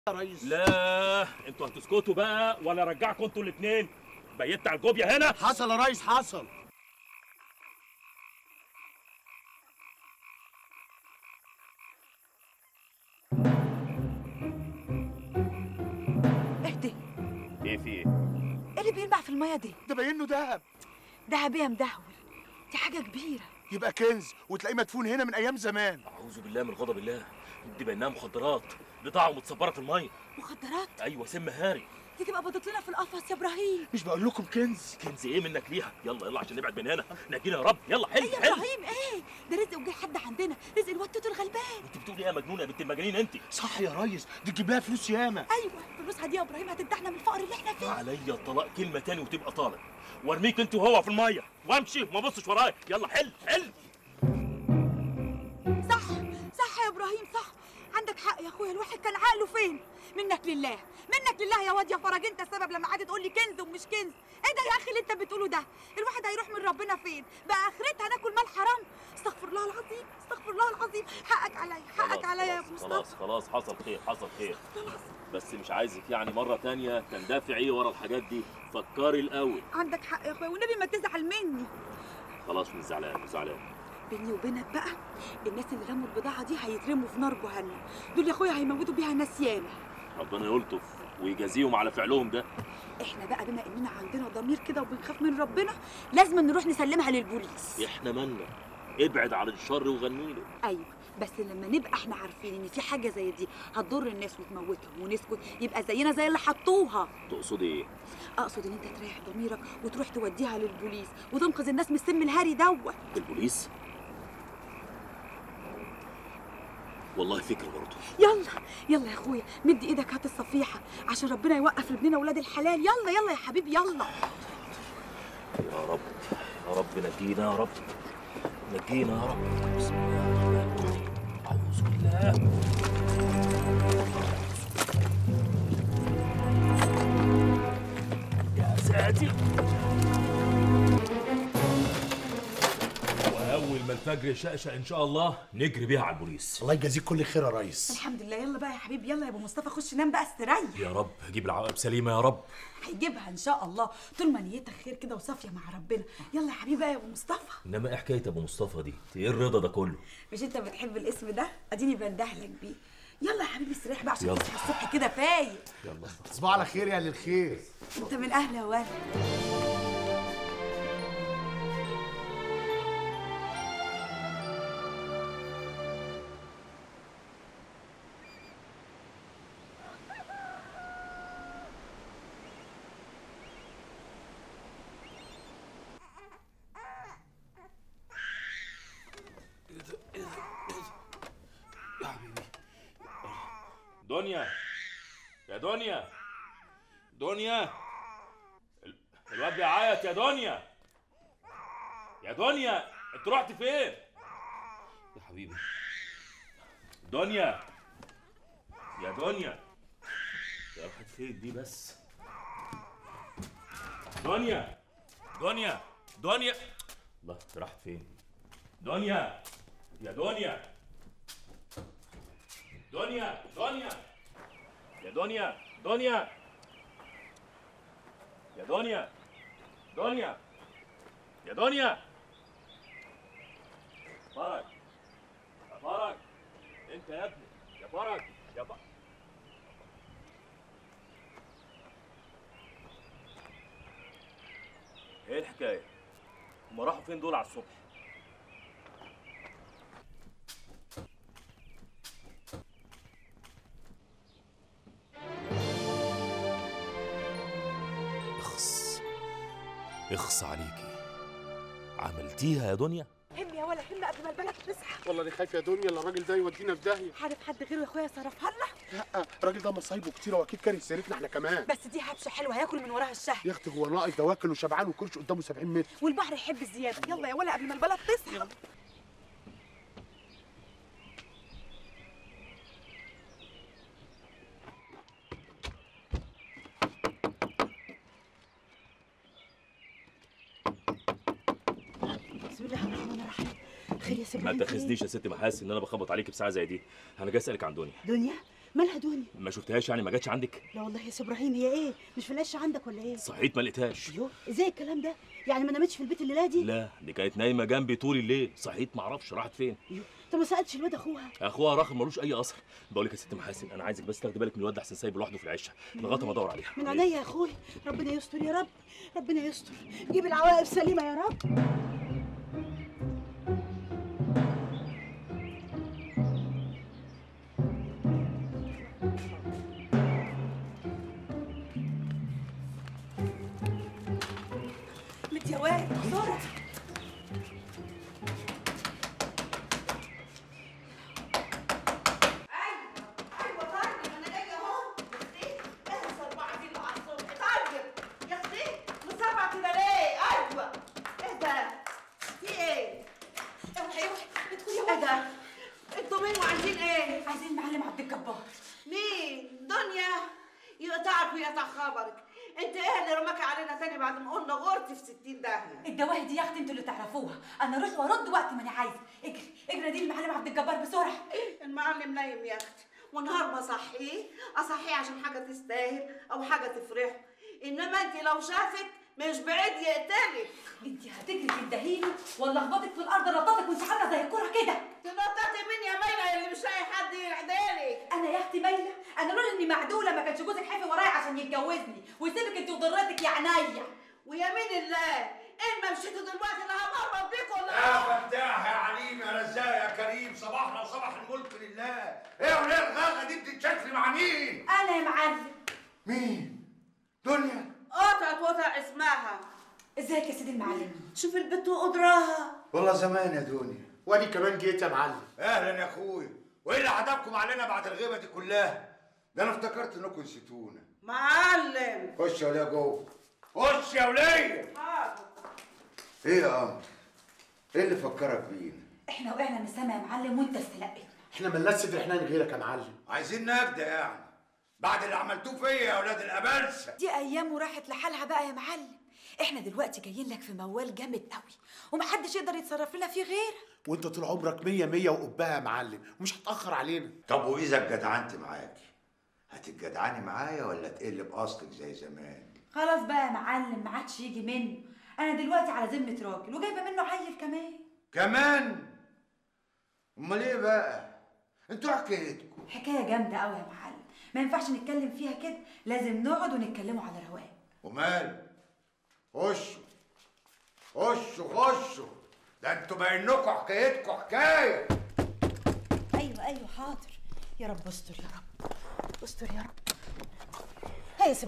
يا ريس لا انتوا هتسكتوا بقى ولا ارجعكم انتوا الاثنين بيت على الجوبيا هنا حصل يا ريس حصل اهدي ايه في ايه ايه اللي بيلمع في الميه دي ده باين له دهب دهب ايه يا مدهول دي حاجه كبيره يبقى كنز وتلاقيه مدفون هنا من ايام زمان اعوذ بالله من غضب الله دي بانها مخدرات بضاعه ومتصبره في الميه مخدرات ايوه سم هاري دي تبقى بدت لنا في القفص يا ابراهيم مش بقول لكم كنز كنز ايه منك ليها يلا يلا عشان نبعد من هنا نجينا يا رب يلا حل ايه يا حل ابراهيم ايه ده رزق وجه حد عندنا رزق الواد توتو الغلبان انت بتقولي ايه يا مجنونه يا بنت المجانين انت صح يا ريس دي تجيب لها فلوس ياما ايوه فلوسها دي يا ابراهيم هتمتحنا من الفقر اللي احنا فيه عليا الطلاق كلمه تاني وتبقى طالق وارميك انت وهو في الميه وامشي وما ابصش ورايا يلا حل حل صح صح يا ابراهيم صح عندك حق يا اخويا الواحد كان عقله فين منك لله منك لله يا واد يا فرج انت السبب لما قعدت تقول لي كنز ومش كنز ايه ده يا اخي اللي انت بتقوله ده الواحد هيروح من ربنا فين بقى اخرتها ناكل مال حرام استغفر الله العظيم استغفر الله العظيم حقك عليا حقك عليا يا ابو خلاص مصطفى خلاص حصل خير حصل خير بس مش عايزك يعني مره تانية تندفعي ورا الحاجات دي فكري الاول عندك حق يا اخويا والنبي ما تزعل مني خلاص مش زعلان مش زعلان بيني وبينك بقى الناس اللي رموا البضاعه دي هيترموا في نار جهنم دول يا اخويا هيموتوا بيها ناس ياما ربنا يلطف ويجازيهم على فعلهم ده احنا بقى بما اننا عندنا ضمير كده وبنخاف من ربنا لازم نروح نسلمها للبوليس احنا مالنا ابعد عن الشر وغنيله ايوه بس لما نبقى احنا عارفين ان في حاجه زي دي هتضر الناس وتموتهم ونسكت يبقى زينا زي اللي حطوها تقصدي ايه اقصد ان انت تريح ضميرك وتروح توديها للبوليس وتنقذ الناس من السم الهاري دوت البوليس والله فكرة برضه يلا يلا يا اخويا مد ايدك هات الصفيحه عشان ربنا يوقف لابننا ولاد الحلال يلا يلا يا حبيبي يلا يا رب يا رب نجينا يا رب نجينا يا رب بسم الله الرحمن الرحيم أعوذ بالله يا ساتر وأول ما الفجر يشقشق إن شاء الله نجري بيها على البوليس الله يجازيك كل خير يا ريس الحمد لله يلا بقى يا حبيبي يلا يا ابو مصطفى خش نام بقى استريح يا رب هجيب العواقب سليمة يا رب هيجيبها ان شاء الله طول ما نيتك خير كده وصافيه مع ربنا يلا يا حبيبي بقى يا ابو مصطفى إنما إيه حكاية أبو مصطفى دي؟ إيه الرضا ده كله؟ مش انت بتحب الاسم ده اديني بندهلك بيه يلا يا حبيبي استريح بقى عشان يلا. تصحى الصبح كده فايق يلا تصبحوا على خير يا اهل الخير انت من اهل يا ولد دنيا يا دنيا دنيا ال- الواد بيعيط يا دنيا يا دنيا انت رحت فين يا حبيبي دنيا يا دنيا يا راحت فين دي بس دنيا دنيا دنيا الله راحت فين دنيا يا دنيا دنيا دنيا يا دنيا دنيا يا دنيا دنيا يا دنيا فرج يا فرج انت يا ابني يا فرج يا فرج ايه الحكايه هما راحوا فين دول على الصبح اخص اخص عليكي عملتيها يا دنيا هم يا ولا هم قبل ما البلد تصحى والله انا خايف يا دنيا اللي الراجل ده يودينا في داهيه عارف حد غيره يا اخويا صرفها لنا لا الراجل ده مصايبه كتيره واكيد كاره سيرتنا احنا كمان بس دي هبشه حلوه هياكل من وراها الشهر يا اختي هو ناقص ده واكل وشبعان وكرش قدامه 70 متر والبحر يحب الزياده يلا يا ولا قبل ما البلد تصحى بسم الله الرحمن الرحيم خير يا سيدي ما تاخذنيش يا ست محاسن ان انا بخبط عليك بساعه زي دي انا جاي اسالك عن دنيا دنيا مالها دنيا ما شفتهاش يعني ما جاتش عندك لا والله يا سي ابراهيم هي ايه مش في العش عندك ولا ايه صحيت ما لقيتهاش يو ازاي الكلام ده يعني ما نامتش في البيت الليله دي لا دي كانت نايمه جنبي طول الليل صحيت ما اعرفش راحت فين يو طب ما سالتش الواد اخوها اخوها راخر ملوش اي اثر بقول لك يا ست محاسن انا عايزك بس تاخدي بالك من الواد ده احسن سايبه لوحده في العشه لغايه ما ادور عليها من عينيا يا اخويا ربنا يستر يا رب ربنا يستر جيب العواقب سليمه يا رب مت يا واد بسرعه ايوه طيب انا جايه اهو يا اختي اهي صربعه دي مع الصبح طيب يا اختي مصربعه كده ليه ايوه ايه ده في ايه اوعي اوعي بتقولي يا ايه واد ده انتوا مين وعايزين ايه عايزين المعلم عبد الجبار مين دنيا يقطعك ويقطع خبرك انت ايه اللي رماك علينا تاني بعد ما قلنا غورتي في 60 داهيه الدواهي دي يا اختي انتوا اللي تعرفوها انا اروح وارد وقت ما انا عايزه اجري اجري دي المعلم عبد الجبار بسرعه المعلم نايم يا اختي ونهار ما اصحيه اصحيه عشان حاجه تستاهل او حاجه تفرحه انما انت لو شافك مش بعيد يقتلك انت هتجري تندهيني ولا اخبطك في الارض نططك وانت حامله زي الكوره كده تنططي مين يا ميلة اللي مش لاقي حد يعدلك انا يا اختي مايله انا لولا اني معدوله ما كانش جوزك حافي ورايا عشان يتجوزني ويسيبك انت وضرتك يا عينيا ويمين الله ان ما مشيتوا دلوقتي انا همرض بيكم ولا يا فتاح يا عليم يا رزاق يا كريم صباحنا وصباح الملك لله ايه وليه الغاغه دي بتتشكل مع مين انا يا معلم مين دنيا قطعت وقطع اسمها ازيك يا سيدي المعلم شوف البت وقدرها والله زمان يا دنيا وادي كمان جيت يا معلم اهلا يا اخويا وايه اللي عدمكم علينا بعد الغيبه دي كلها ده انا افتكرت انكم نسيتونا معلم خش يا وليه جوه خش يا وليه حاضر. ايه يا قمر ايه اللي فكرك بينا احنا وقعنا من السما يا معلم وانت استلقيتنا احنا ملناش صدر حنان غيرك يا معلم عايزين نجدة يعني بعد اللي عملتوه فيا يا اولاد الابلسه دي ايام وراحت لحالها بقى يا معلم احنا دلوقتي جايين لك في موال جامد قوي ومحدش يقدر يتصرف لنا فيه غيرك وانت طول عمرك مية مية وقبها يا معلم ومش هتأخر علينا طب واذا اتجدعنت معاكي هتتجدعني معايا ولا تقل باصلك زي زمان خلاص بقى يا معلم ما عادش يجي منه انا دلوقتي على ذمه راجل وجايبه منه عيل كمان كمان امال ايه بقى انتوا حكايتكم حكايه جامده قوي يا معلم ما ينفعش نتكلم فيها كده لازم نقعد ونتكلموا على رواق ومال خشوا خشوا خشوا ده انتوا باينكم حكايتكم حكايه ايوه ايوه حاضر يا رب استر يا رب استر يا رب